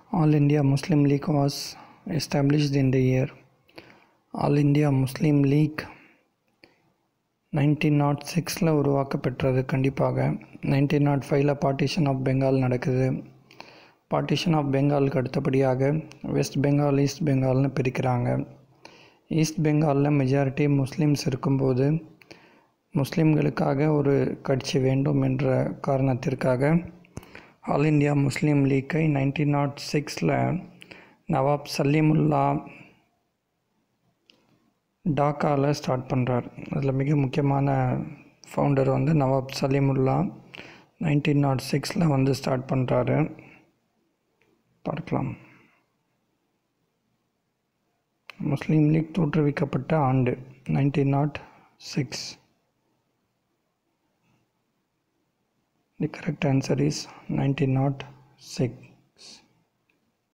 All India Muslim League was established in the year All India Muslim League nineteen nought சிக்ஸில் உருவாக்கப்பெற்றது கண்டிப்பாக nineteen nought ஃபைவ்ல partition of Bengal நடக்குது partition of பெங்காலுக்கு அடுத்தபடியாக west Bengal east பெங்கால்னு பிரிக்கிறாங்க east பெங்காலில் மெஜாரிட்டி முஸ்லீம்ஸ் இருக்கும்போது முஸ்லீம்களுக்காக ஒரு கட்சி வேண்டும் என்ற காரணத்திற்காக ஆல் இந்தியா முஸ்லீம் லீக்கை நைன்டீன் நாட் சிக்ஸில் நவாப் சலீமுல்லா டாக்காவில் ஸ்டார்ட் பண்ணுறார் அதில் மிக முக்கியமான ஃபவுண்டர் வந்து நவாப் சலீமுல்லா நைன்டீன் நாட் சிக்ஸில் வந்து ஸ்டார்ட் பண்ணுறாரு பார்க்கலாம் முஸ்லீம் லீக் தோற்றுவிக்கப்பட்ட ஆண்டு nineteen nought six the correct answer is nineteen nought six